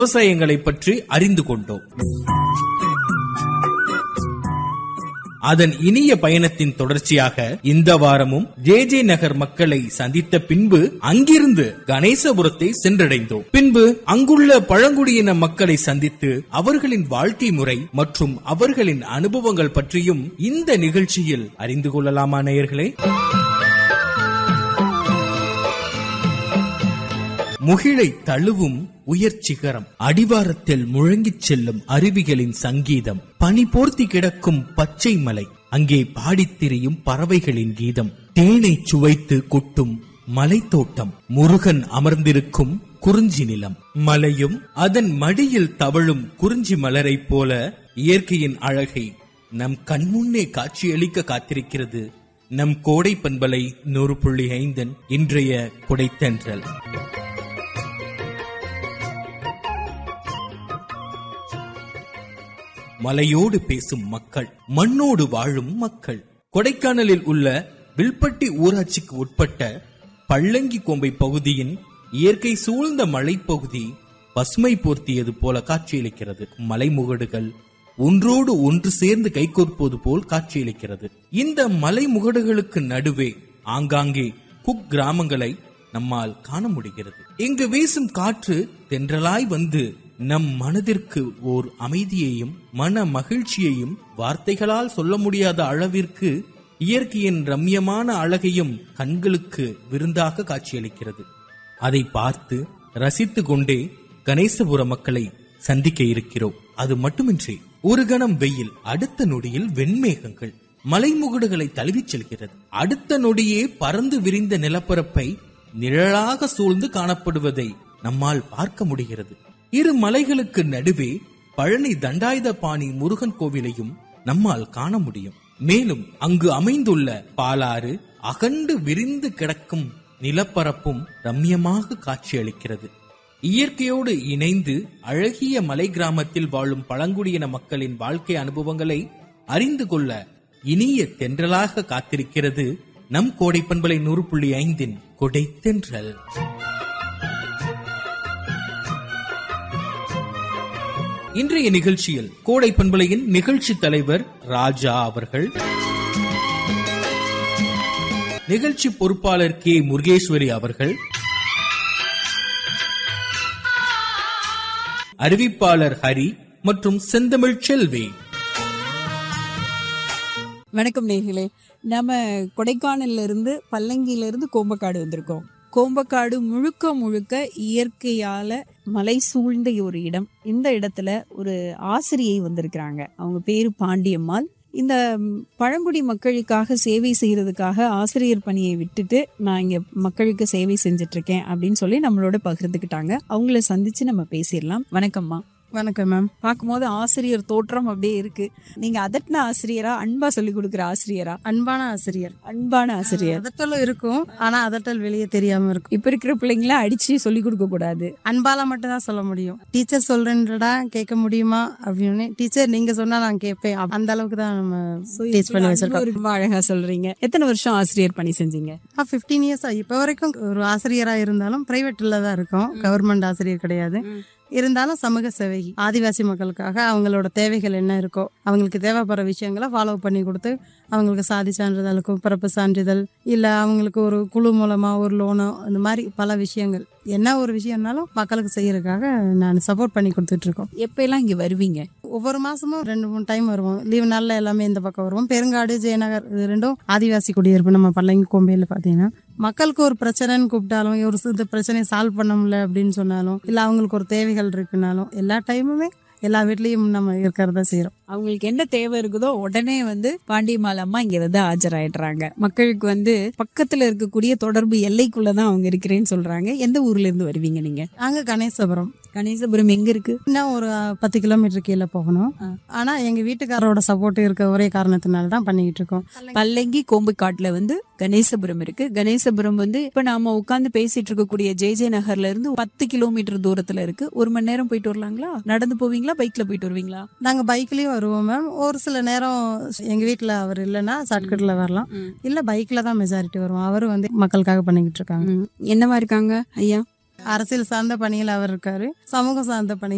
விவசாயங்களை பற்றி அறிந்து கொண்டோம் அதன் இனிய பயணத்தின் தொடர்ச்சியாக இந்த வாரமும் ஜே ஜே நகர் மக்களை சந்தித்த பின்பு அங்கிருந்து கணேசபுரத்தை சென்றடைந்தோம் பின்பு அங்குள்ள பழங்குடியின மக்களை சந்தித்து அவர்களின் வாழ்க்கை முறை மற்றும் அவர்களின் அனுபவங்கள் பற்றியும் இந்த நிகழ்ச்சியில் அறிந்து கொள்ளலாமா நேயர்களே முகிலை தழுவும் உயர் சிகரம் அடிவாரத்தில் முழங்கிச் செல்லும் அருவிகளின் சங்கீதம் பனி போர்த்தி கிடக்கும் பச்சை மலை அங்கே பாடித் திரியும் பறவைகளின் கீதம் தேனை சுவைத்து கொட்டும் மலைத்தோட்டம் முருகன் அமர்ந்திருக்கும் குறிஞ்சி நிலம் மலையும் அதன் மடியில் தவழும் குறிஞ்சி மலரைப் போல இயற்கையின் அழகை நம் கண்முன்னே காட்சியளிக்க காத்திருக்கிறது நம் கோடை பண்பலை நூறு புள்ளி ஐந்தன் இன்றைய கொடைத்தன்றல் மலையோடு பேசும் மக்கள் மண்ணோடு வாழும் மக்கள் கொடைக்கானலில் உள்ள வில்பட்டி ஊராட்சிக்கு உட்பட்ட பள்ளங்கி கோம்பை பகுதியின் இயற்கை சூழ்ந்த மலைப்பகுதி பசுமை போர்த்தியது போல காட்சியளிக்கிறது மலைமுகடுகள் ஒன்றோடு ஒன்று சேர்ந்து கைகோர்ப்பது போல் காட்சியளிக்கிறது இந்த மலைமுகடுகளுக்கு நடுவே ஆங்காங்கே குக் கிராமங்களை நம்மால் காண முடிகிறது இங்கு வீசும் காற்று தென்றலாய் வந்து நம் மனதிற்கு ஓர் அமைதியையும் மன மகிழ்ச்சியையும் வார்த்தைகளால் சொல்ல முடியாத அளவிற்கு இயற்கையின் ரம்யமான அழகையும் கண்களுக்கு விருந்தாக காட்சியளிக்கிறது அதை பார்த்து ரசித்து கொண்டே கணேசபுர மக்களை சந்திக்க இருக்கிறோம் அது மட்டுமின்றி ஒரு கணம் வெயில் அடுத்த நொடியில் வெண்மேகங்கள் மலைமுகடுகளை தழுவிச் செல்கிறது அடுத்த நொடியே பறந்து விரிந்த நிலப்பரப்பை நிழலாக சூழ்ந்து காணப்படுவதை நம்மால் பார்க்க முடிகிறது இரு மலைகளுக்கு நடுவே பழனி தண்டாயுதபாணி முருகன் கோவிலையும் நம்மால் காண முடியும் மேலும் அங்கு அமைந்துள்ள பாலாறு அகண்டு விரிந்து கிடக்கும் நிலப்பரப்பும் ரம்யமாக காட்சியளிக்கிறது இயற்கையோடு இணைந்து அழகிய மலை கிராமத்தில் வாழும் பழங்குடியின மக்களின் வாழ்க்கை அனுபவங்களை அறிந்து கொள்ள இனிய தென்றலாக காத்திருக்கிறது நம் கோடை பண்பலை நூறு புள்ளி ஐந்தின் கொடை தென்றல் இன்றைய நிகழ்ச்சியில் கோடை பண்பலையின் நிகழ்ச்சி தலைவர் ராஜா அவர்கள் நிகழ்ச்சி பொறுப்பாளர் கே முருகேஸ்வரி அவர்கள் அறிவிப்பாளர் ஹரி மற்றும் செந்தமிழ் செல்வி வணக்கம் நேர்களே நம்ம கொடைக்கானல்ல இருந்து பல்லங்கியில இருந்து கோம்பக்காடு வந்திருக்கோம் கோம்பக்காடு முழுக்க முழுக்க இயற்கையால மலை சூழ்ந்த ஒரு இடம் இந்த இடத்துல ஒரு ஆசிரியை வந்திருக்கிறாங்க அவங்க பேரு பாண்டியம்மாள் இந்த ம், பழங்குடி மக்களுக்காக சேவை செய்யறதுக்காக ஆசிரியர் பணியை விட்டுட்டு நான் இங்க மக்களுக்கு சேவை செஞ்சுட்டு இருக்கேன் அப்படின்னு சொல்லி நம்மளோட பகிர்ந்துக்கிட்டாங்க அவங்கள சந்திச்சு நம்ம பேசிடலாம் வணக்கம்மா வணக்கம் மேம் பார்க்கும்போது ஆசிரியர் தோற்றம் அப்படியே இருக்கு நீங்க அதட்டின ஆசிரியரா அன்பா சொல்லி கொடுக்குற ஆசிரியரா அன்பான ஆசிரியர் அன்பான ஆசிரியர் அதட்டலும் இருக்கும் ஆனா அதட்டல் வெளியே தெரியாம இருக்கும் இப்ப இருக்கிற பிள்ளைங்கள அடிச்சு சொல்லி கொடுக்க கூடாது அன்பால மட்டும் தான் சொல்ல முடியும் டீச்சர் சொல்றேன்றடா கேட்க முடியுமா அப்படின்னு டீச்சர் நீங்க சொன்னா நான் கேட்பேன் அப்~ அந்த அளவுக்கு தான் நம்ம டீச் பண்ணி வச்சிருக்கோம் ரொம்ப அழகா சொல்றீங்க எத்தனை வருஷம் ஆசிரியர் பணி செஞ்சீங்க ஃபிஃப்டீன் இயர்ஸ் இப்போ வரைக்கும் ஒரு ஆசிரியரா இருந்தாலும் பிரைவேட்ல தான் இருக்கும் கவர்மெண்ட் ஆசிரியர் கிடையாது இருந்தாலும் சமூக சேவை ஆதிவாசி மக்களுக்காக அவங்களோட தேவைகள் என்ன இருக்கோ அவங்களுக்கு தேவைப்படுற விஷயங்களை ஃபாலோ பண்ணி கொடுத்து அவங்களுக்கு சாதி சான்றிதழுக்கும் பிறப்பு சான்றிதழ் இல்லை அவங்களுக்கு ஒரு குழு மூலமா ஒரு லோனோ இந்த மாதிரி பல விஷயங்கள் என்ன ஒரு விஷயம்னாலும் மக்களுக்கு செய்யறதுக்காக நான் சப்போர்ட் பண்ணி கொடுத்துட்டு இருக்கோம் எப்ப எல்லாம் இங்க வருவீங்க ஒவ்வொரு மாசமும் ரெண்டு மூணு டைம் வருவோம் லீவ் நாள்ல எல்லாமே இந்த பக்கம் வருவோம் பெருங்காடு ஜெயநகர் இது ரெண்டும் ஆதிவாசி குடியிருப்பு நம்ம பல்லங்கி கோம்பையில் பார்த்தீங்கன்னா மக்களுக்கு ஒரு பிரச்சனைன்னு கூப்பிட்டாலும் ஒரு இந்த பிரச்சனையை சால்வ் பண்ண முடியல அப்படின்னு சொன்னாலும் இல்லை அவங்களுக்கு ஒரு தேவைகள் இருக்குனாலும் எல்லா டைமுமே எல்லா வீட்லயும் நம்ம இருக்கிறதா செய்யறோம் அவங்களுக்கு என்ன தேவை இருக்குதோ உடனே வந்து பாண்டியம்மாள் அம்மா இங்க வந்து ஆஜராயிடுறாங்க மக்களுக்கு வந்து பக்கத்துல இருக்கக்கூடிய தொடர்பு எல்லைக்குள்ளதான் அவங்க இருக்கிறேன்னு சொல்றாங்க எந்த ஊர்ல இருந்து வருவீங்க நீங்க நாங்க கணேசபுரம் கணேசபுரம் எங்க இருக்கு இன்னும் ஒரு அஹ், பத்து கிலோமீட்டர் கீழே போகணும் ஆ. ஆனா எங்க வீட்டுக்காரரோட சப்போர்ட் இருக்க ஒரே காரணத்தினால தான் பண்ணிக்கிட்டு இருக்கோம் பல்லங்கி கோம்புக்காட்டுல வந்து கணேசபுரம் இருக்கு கணேசபுரம் வந்து இப்ப நாம உட்கார்ந்து பேசிட்டு இருக்கக்கூடிய ஜே ஜே நகர்ல இருந்து பத்து கிலோமீட்டர் தூரத்துல இருக்கு ஒரு மணி நேரம் போயிட்டு வரலாங்களா நடந்து போவீங்களா பைக்ல போயிட்டு வருவீங்களா நாங்க பைக்லயும் வருவோம் மேம் ஒரு சில நேரம் எங்க வீட்ல அவர் இல்லைன்னா ஷார்ட்கட்ல வரலாம் இல்ல பைக்ல தான் மெஜாரிட்டி வருவோம் அவரும் வந்து மக்களுக்காக பண்ணிக்கிட்டு இருக்காங்க என்னவா இருக்காங்க ஐயா அரசியல் சார்ந்த பணியில் அவர் இருக்காரு சமூகம் சார்ந்த பணி